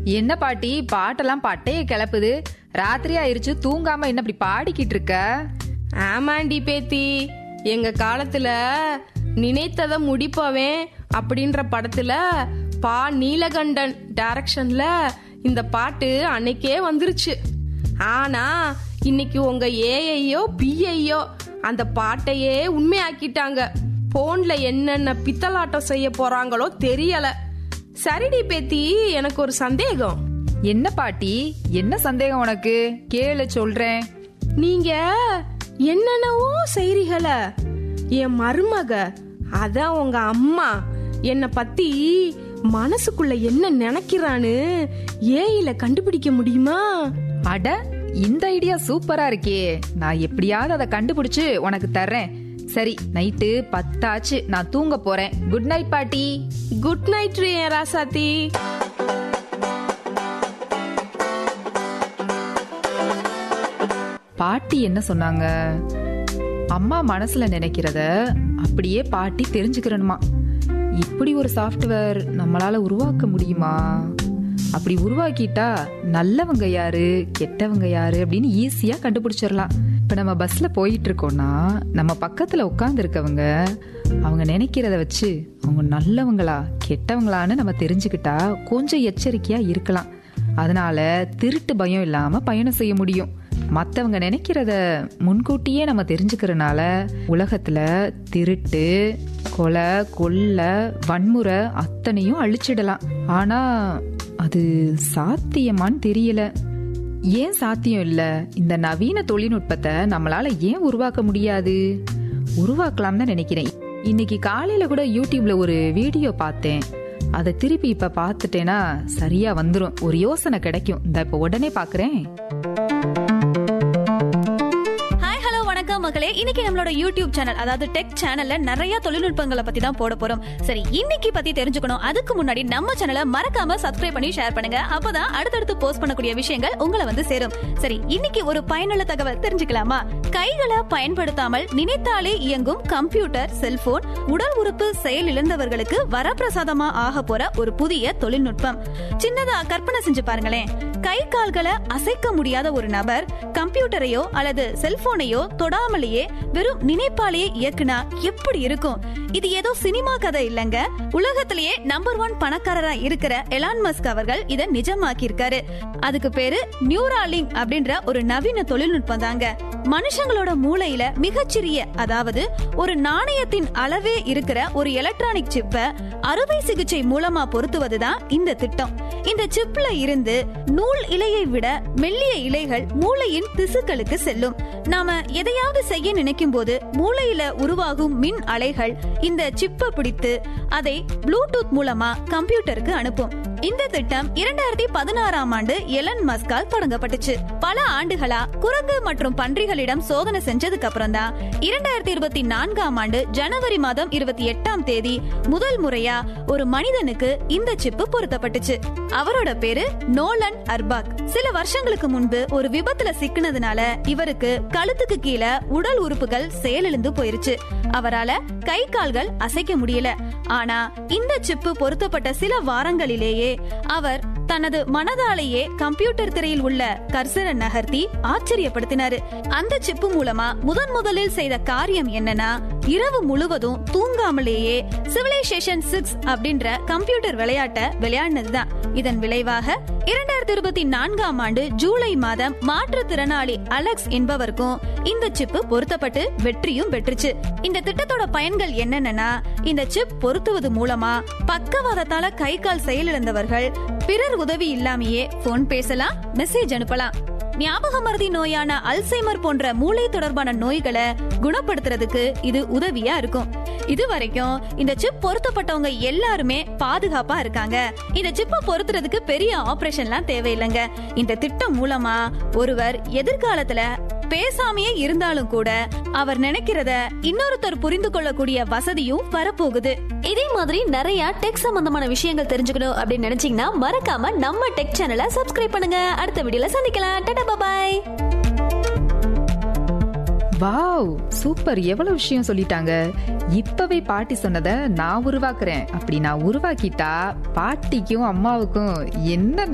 என்ன பாட்டி பாட்டெல்லாம் பட்டைய கிளப்புது ராத்திரி ஆயிருச்சு தூங்காம என்ன இப்படி பாடிக்கிட்டு இருக்க ஆமாண்டி பேத்தி எங்க காலத்துல நினைத்ததை முடிப்பவன் அப்படின்ற படத்துல பா நீலகண்டன் டைரக்ஷன்ல இந்த பாட்டு அன்னைக்கே வந்துருச்சு ஆனா இன்னைக்கு உங்க ஏஐயோ பிஐயோ அந்த பாட்டையே உண்மையாக்கிட்டாங்க போன்ல என்னென்ன பித்தலாட்டம் செய்ய போறாங்களோ தெரியல சரிடி பேத்தி எனக்கு ஒரு சந்தேகம் என்ன பாட்டி என்ன சந்தேகம் உனக்கு கேளு சொல்றேன் நீங்க என்னென்னவோ செய்றீங்கள என் மருமக அதான் உங்க அம்மா என்னை பத்தி மனசுக்குள்ள என்ன நினைக்கிறான்னு ஏயில கண்டுபிடிக்க முடியுமா அட இந்த ஐடியா சூப்பரா இருக்கே நான் எப்படியாவது அதை கண்டுபிடிச்சு உனக்கு தர்றேன் சரி நைட்டு பத்தாச்சு நான் தூங்க போறேன் குட் நைட் பாட்டி குட் நைட் என் ராசாத்தி பாட்டி என்ன சொன்னாங்க அம்மா மனசுல நினைக்கிறத அப்படியே பாட்டி தெரிஞ்சுக்கிறணுமா இப்படி ஒரு சாஃப்ட்வேர் நம்மளால உருவாக்க முடியுமா அப்படி உருவாக்கிட்டா நல்லவங்க யாரு கெட்டவங்க யாரு அப்படின்னு ஈஸியா கண்டுபிடிச்சிடலாம் இப்ப நம்ம பஸ்ல போயிட்டு இருக்கோம்னா நம்ம பக்கத்துல உட்கார்ந்து இருக்கவங்க அவங்க நினைக்கிறத வச்சு அவங்க நல்லவங்களா கெட்டவங்களான்னு நம்ம தெரிஞ்சுக்கிட்டா கொஞ்சம் எச்சரிக்கையா இருக்கலாம் அதனால திருட்டு பயம் இல்லாம பயணம் செய்ய முடியும் மத்தவங்க நினைக்கிறத முன்கூட்டியே நம்ம தெரிஞ்சுக்கிறனால உலகத்துல திருட்டு கொலை கொள்ளை வன்முறை அத்தனையும் அழிச்சிடலாம் ஆனா அது சாத்தியமான்னு தெரியல ஏன் சாத்தியம் இல்ல இந்த நவீன தொழில்நுட்பத்தை நம்மளால ஏன் உருவாக்க முடியாது உருவாக்கலாம் தான் நினைக்கிறேன் இன்னைக்கு காலையில கூட யூடியூப்ல ஒரு வீடியோ பார்த்தேன் அதை திருப்பி இப்ப பார்த்துட்டேன்னா சரியா வந்துரும் ஒரு யோசனை கிடைக்கும் இந்த இப்ப உடனே பாக்குறேன் ஹாய் ஹலோ வணக்கம் மக்களே இன்னைக்கு நம்மளோட யூடியூப் சேனல் அதாவது டெக் சேனல்ல நிறைய தொழில்நுட்பங்களை பத்தி தான் போட போறோம் சரி இன்னைக்கு பத்தி தெரிஞ்சுக்கணும் அதுக்கு முன்னாடி நம்ம சேனலை மறக்காம சப்ஸ்கிரைப் பண்ணி ஷேர் பண்ணுங்க அப்பதான் அடுத்தடுத்து போஸ்ட் பண்ணக்கூடிய விஷயங்கள் உங்களை வந்து சேரும் சரி இன்னைக்கு ஒரு பயனுள்ள தகவல் தெரிஞ்சுக்கலாமா கைகளை பயன்படுத்தாமல் நினைத்தாலே இயங்கும் கம்ப்யூட்டர் செல்போன் உடல் உறுப்பு செயல் இழந்தவர்களுக்கு வரப்பிரசாதமா ஆக போற ஒரு புதிய தொழில்நுட்பம் சின்னதா கற்பனை செஞ்சு பாருங்களேன் கை கால்களை அசைக்க முடியாத ஒரு நபர் கம்ப்யூட்டரையோ அல்லது செல்போனையோ தொடாமலேயே வெறும் நினைப்பாலேயே இயக்குனா எப்படி இருக்கும் இது ஏதோ சினிமா கதை இல்லங்க உலகத்திலேயே நம்பர் ஒன் பணக்காரரா இருக்கிற எலான் மஸ்க் அவர்கள் இதை நிஜமாக்கி இருக்காரு அதுக்கு பேரு நியூராலிங் அப்படின்ற ஒரு நவீன தொழில்நுட்பம் தாங்க மனுஷங்களோட மூளையில மிகச்சிறிய அதாவது ஒரு நாணயத்தின் அளவே இருக்கிற ஒரு எலக்ட்ரானிக் சிப்பை அறுவை சிகிச்சை மூலமா பொருத்துவதுதான் இந்த திட்டம் இந்த சிப்ல இருந்து நூல் இலையை விட மெல்லிய இலைகள் மூளையின் திசுக்களுக்கு செல்லும் நாம எதையாவது செய்ய நினைக்கும் போது மூளையில உருவாகும் மின் அலைகள் இந்த சிப்பை பிடித்து அதை ப்ளூடூத் மூலமா கம்ப்யூட்டருக்கு அனுப்பும் இந்த திட்டம் இரண்டாயிரத்தி பதினாறாம் ஆண்டு எலன் மஸ்கால் தொடங்கப்பட்டுச்சு பல ஆண்டுகளா குரங்கு மற்றும் பன்றிகளிடம் சோதனை செஞ்சதுக்கு அப்புறம் தான் இரண்டாயிரத்தி இருபத்தி நான்காம் ஆண்டு ஜனவரி மாதம் இருபத்தி எட்டாம் தேதி முதல் முறையா ஒரு மனிதனுக்கு இந்த சிப்பு பொருத்தப்பட்டுச்சு அவரோட பேரு நோலன் அர்பாக் சில வருஷங்களுக்கு முன்பு ஒரு விபத்துல சிக்கினதுனால இவருக்கு கழுத்துக்கு கீழே உடல் உறுப்புகள் செயலிழந்து போயிருச்சு அவரால கை கால்கள் அசைக்க முடியல ஆனா இந்த சிப்பு பொருத்தப்பட்ட சில வாரங்களிலேயே அவர் தனது மனதாலேயே கம்ப்யூட்டர் திரையில் உள்ள கர்சரை நகர்த்தி ஆச்சரியப்படுத்தினாரு அந்த சிப்பு மூலமா முதன் முதலில் செய்த காரியம் என்னன்னா இரவு முழுவதும் தூங்காமலேயே சிவிலைசேஷன் சிக்ஸ் அப்படின்ற கம்ப்யூட்டர் விளையாட்ட விளையாடினதுதான் இதன் விளைவாக இரண்டாயிரத்தி இருபத்தி நான்காம் ஆண்டு ஜூலை மாதம் மாற்றுத்திறனாளி அலெக்ஸ் என்பவருக்கும் இந்த சிப்பு பொருத்தப்பட்டு வெற்றியும் பெற்றுச்சு இந்த திட்டத்தோட பயன்கள் என்னென்னா இந்த சிப் பொருத்துவது மூலமா பக்கவாதத்தால கை கால் செயலிழந்தவர்கள் பிறர் உதவி இல்லாமையே போன் பேசலாம் மெசேஜ் அனுப்பலாம் ஞாபக மருதி நோயான அல்சைமர் போன்ற மூளை தொடர்பான நோய்களை குணப்படுத்துறதுக்கு இது உதவியா இருக்கும் இது வரைக்கும் இந்த சிப் பொருத்தப்பட்டவங்க எல்லாருமே பாதுகாப்பா இருக்காங்க இந்த சிப்பை பொருத்துறதுக்கு பெரிய ஆபரேஷன்லாம் தேவையில்லைங்க இந்த திட்டம் மூலமா ஒருவர் எதிர்காலத்துல பேசாமையே இருந்தாலும் கூட அவர் நினைக்கிறத இன்னொருத்தர் புரிந்து கொள்ளக்கூடிய வசதியும் வரப்போகுது இதே மாதிரி நிறைய டெக் சம்பந்தமான விஷயங்கள் தெரிஞ்சுக்கணும் அப்படின்னு நினைச்சீங்கன்னா மறக்காம நம்ம டெக் சேனலை சப்ஸ்கிரைப் பண்ணுங்க அடுத்த வீடியோல சந்திக்கலாம் டாடா பாய் வாவ் சூப்பர் எவ்வளவு விஷயம் சொல்லிட்டாங்க இப்பவே பாட்டி சொன்னதை நான் உருவாக்குறேன் அப்படி நான் உருவாக்கிட்டா பாட்டிக்கும் அம்மாவுக்கும் என்ன